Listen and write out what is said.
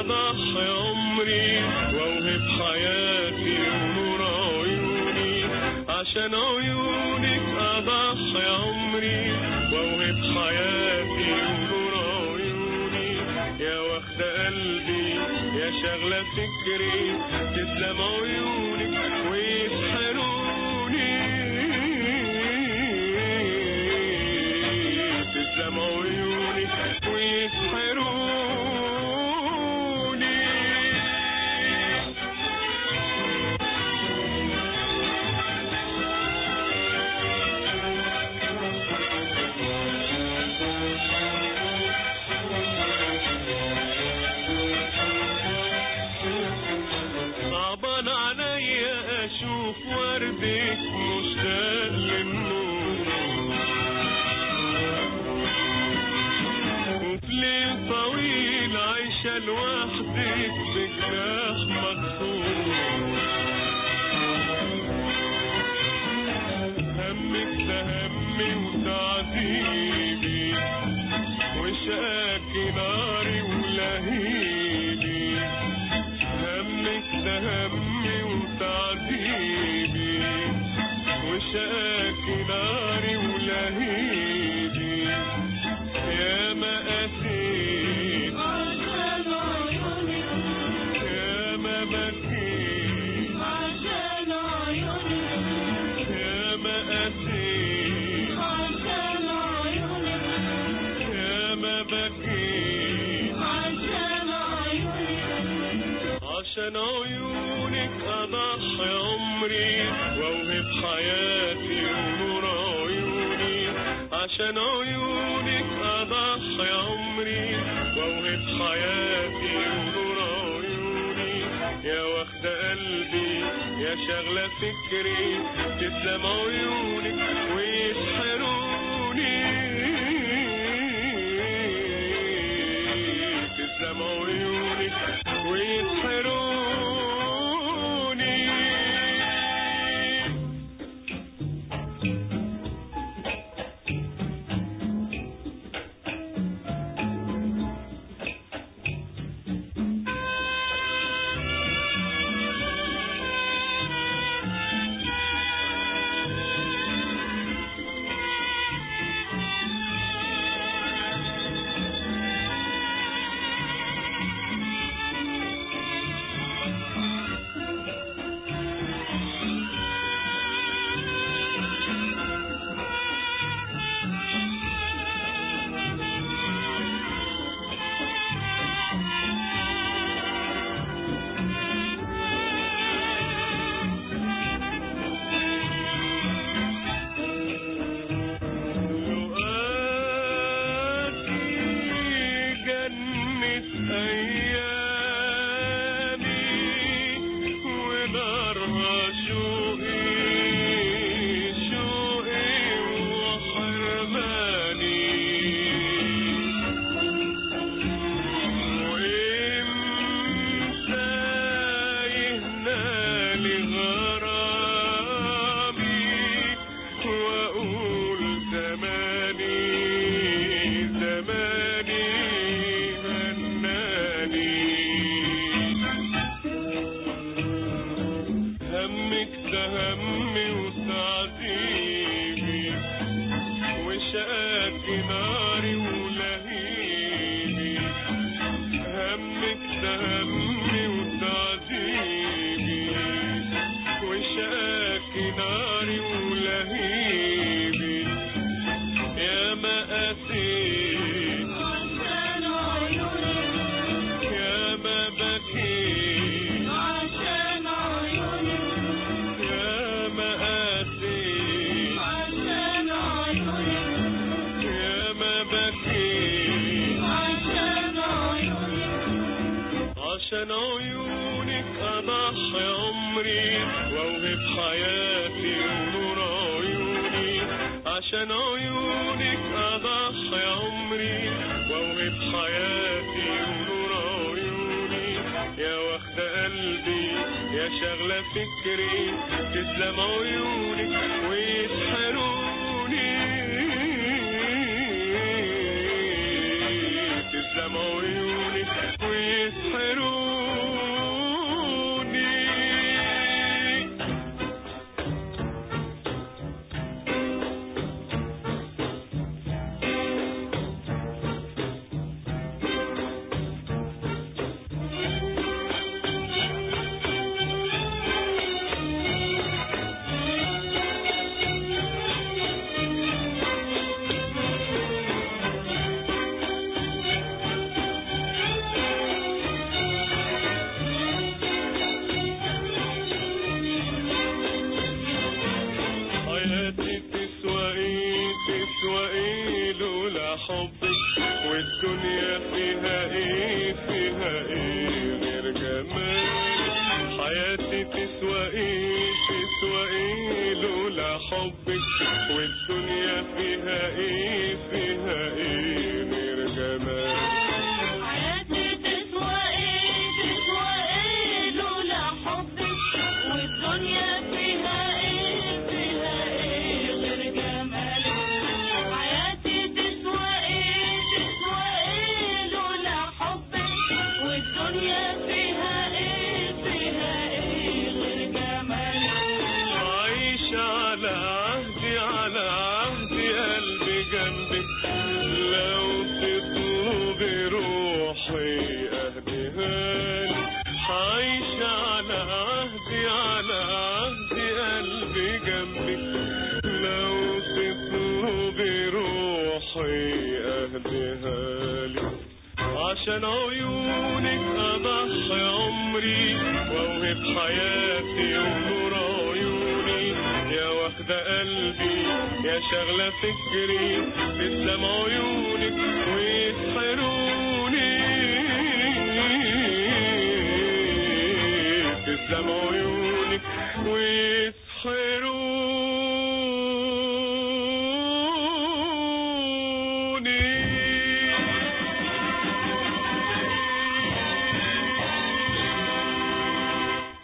أضحي عمري وأوهب حياتي ونور عيوني عشان عيونك أضحي عمري وأوهب حياتي ونور عيوني يا واخد قلبي يا شغلة فكري تسلم عيونك ويسحروني تسلم عيونك ويسحروني صعبان عليا اشوف وردك مشتاق للنور وفي ليل طويل عايشة لوحدك بجناح مكسور همك ده همي وتعذيبي وشاكي ناري ولهيبي همك ده همي وتعذيبي وشاكي ناري ولهيبي يا ما قسيت عشان عيونك يا ما بكيت عشان عيونك يا ما قسيت عشان عيونك يا ما بكيت عشان عيونك عشان عيونك أضحي عمري وأوهب حياتي ونور عيوني عشان عيونك أضحي عمري وأوهب حياتي ونور عيوني يا واخد قلبي يا شغلة فكري تسلم عيونك ويسحروني تسلم عيونك ويسحروني عشان عيونك أضحي عمري وأوهب حياتي ونور عيوني عشان عيونك أضحي عمري وأوهب حياتي ونور عيوني يا واخد قلبي يا شغلة فكري تسلم عيونك ويسحروني تسلم عيونك ويسحروني حبك والدنيا فيها ايه فيها ايه غير جمالك حياتي تسوى ايه تسوى ايه لولا حبك والدنيا فيها ايه فيها ايه غير جمالك حياتي تسوى ايه تسوى ايه لولا حبك والدنيا فيها ايه فيها ايه غير جمالك عايش على عهدي على عهدي قلبي جنبك لو تطلبي روحي اهديها لك عايش على عهدي على عهدي قلبي جنبك لو تطلبي روحي اهديها لك عشان عيونك أضحي عمري وأوهب حياتي ونور عيوني يا واخدة قلبي يا شغلة فكري تسلم عيونك ويسحروني تسلم عيونك ويسحروني